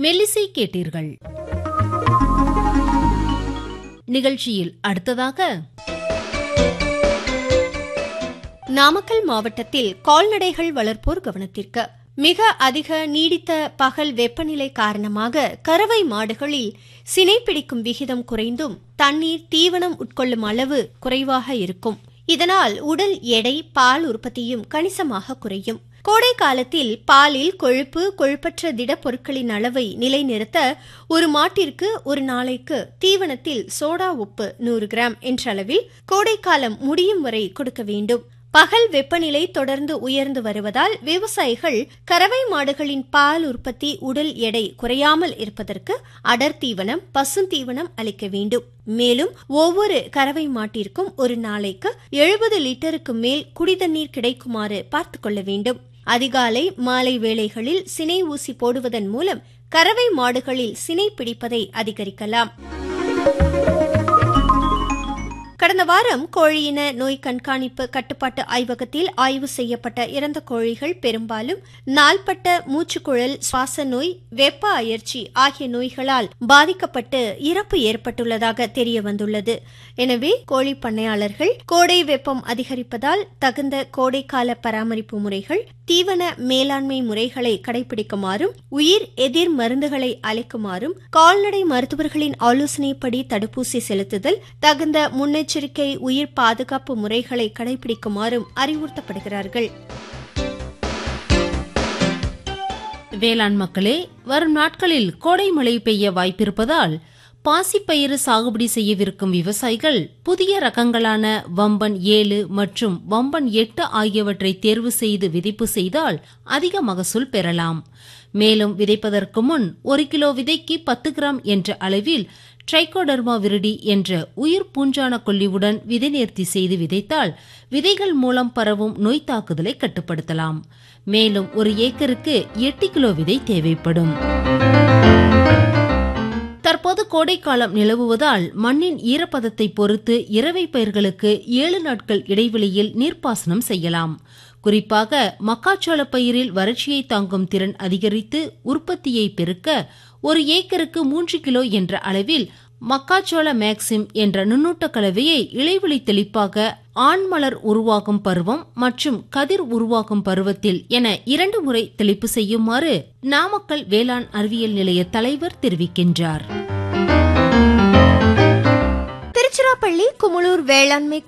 மெல்லிசை கேட்டீர்கள் நிகழ்ச்சியில் அடுத்ததாக நாமக்கல் மாவட்டத்தில் கால்நடைகள் வளர்ப்போர் கவனத்திற்கு மிக அதிக நீடித்த பகல் வெப்பநிலை காரணமாக கறவை மாடுகளில் சினை பிடிக்கும் விகிதம் குறைந்தும் தண்ணீர் தீவனம் உட்கொள்ளும் அளவு குறைவாக இருக்கும் இதனால் உடல் எடை பால் உற்பத்தியும் கணிசமாக குறையும் கோடை காலத்தில் பாலில் கொழுப்பு கொழுப்பற்ற திடப்பொருட்களின் அளவை நிலைநிறுத்த ஒரு மாட்டிற்கு ஒரு நாளைக்கு தீவனத்தில் சோடா உப்பு நூறு கிராம் என்ற அளவில் கோடைக்காலம் முடியும் வரை கொடுக்க வேண்டும் பகல் வெப்பநிலை தொடர்ந்து உயர்ந்து வருவதால் விவசாயிகள் கறவை மாடுகளின் பால் உற்பத்தி உடல் எடை குறையாமல் இருப்பதற்கு அடர் தீவனம் பசுந்தீவனம் அளிக்க வேண்டும் மேலும் ஒவ்வொரு கறவை மாட்டிற்கும் ஒரு நாளைக்கு எழுபது லிட்டருக்கு மேல் குடிதண்ணீர் கிடைக்குமாறு பார்த்துக் கொள்ள வேண்டும் அதிகாலை மாலை வேளைகளில் சினை ஊசி போடுவதன் மூலம் கறவை மாடுகளில் சினை பிடிப்பதை அதிகரிக்கலாம் கடந்த வாரம் கோழியின நோய் கண்காணிப்பு கட்டுப்பாட்டு ஆய்வகத்தில் ஆய்வு செய்யப்பட்ட இறந்த கோழிகள் பெரும்பாலும் நாள்பட்ட மூச்சுக்குழல் சுவாச நோய் வெப்ப அயற்சி ஆகிய நோய்களால் பாதிக்கப்பட்டு இறப்பு ஏற்பட்டுள்ளதாக தெரிய வந்துள்ளது எனவே கோழி பண்ணையாளர்கள் கோடை வெப்பம் அதிகரிப்பதால் தகுந்த கோடைக்கால பராமரிப்பு முறைகள் தீவன மேலாண்மை முறைகளை கடைபிடிக்குமாறும் உயிர் எதிர் மருந்துகளை அளிக்குமாறும் கால்நடை மருத்துவர்களின் ஆலோசனைப்படி தடுப்பூசி செலுத்துதல் தகுந்த முன்னெச்சரிக்கை உயிர் பாதுகாப்பு முறைகளை கடைபிடிக்குமாறும் அறிவுறுத்தப்படுகிறார்கள் வேளாண் மக்களே வரும் நாட்களில் கோடை மழை பெய்ய வாய்ப்பிருப்பதால் பாசிப்பயிறு சாகுபடி செய்யவிருக்கும் விவசாயிகள் புதிய ரகங்களான வம்பன் ஏழு மற்றும் வம்பன் எட்டு ஆகியவற்றை தேர்வு செய்து விதைப்பு செய்தால் அதிக மகசூல் பெறலாம் மேலும் விதைப்பதற்கு முன் ஒரு கிலோ விதைக்கு பத்து கிராம் என்ற அளவில் ட்ரைகோடர்மா விரிடி என்ற உயிர் பூஞ்சான கொல்லியுடன் விதை நேர்த்தி செய்து விதைத்தால் விதைகள் மூலம் பரவும் நோய் தாக்குதலை கட்டுப்படுத்தலாம் மேலும் ஒரு ஏக்கருக்கு எட்டு கிலோ விதை தேவைப்படும் தற்போது கோடைக்காலம் நிலவுவதால் மண்ணின் ஈரப்பதத்தை பொறுத்து இரவை பயிர்களுக்கு ஏழு நாட்கள் இடைவெளியில் நீர்ப்பாசனம் செய்யலாம் குறிப்பாக மக்காச்சோள பயிரில் வறட்சியை தாங்கும் திறன் அதிகரித்து உற்பத்தியை பெருக்க ஒரு ஏக்கருக்கு மூன்று கிலோ என்ற அளவில் மக்காச்சோள மேக்சிம் என்ற நுண்ணூட்ட கலவையை இளைவெளி தெளிப்பாக ஆண்மலர் உருவாகும் பருவம் மற்றும் கதிர் உருவாகும் பருவத்தில் என இரண்டு முறை தெளிப்பு செய்யுமாறு நாமக்கல் வேளாண் அறிவியல் நிலைய தலைவர் தெரிவிக்கின்றார் திருச்சிராப்பள்ளி குமுளூர் வேளாண்மை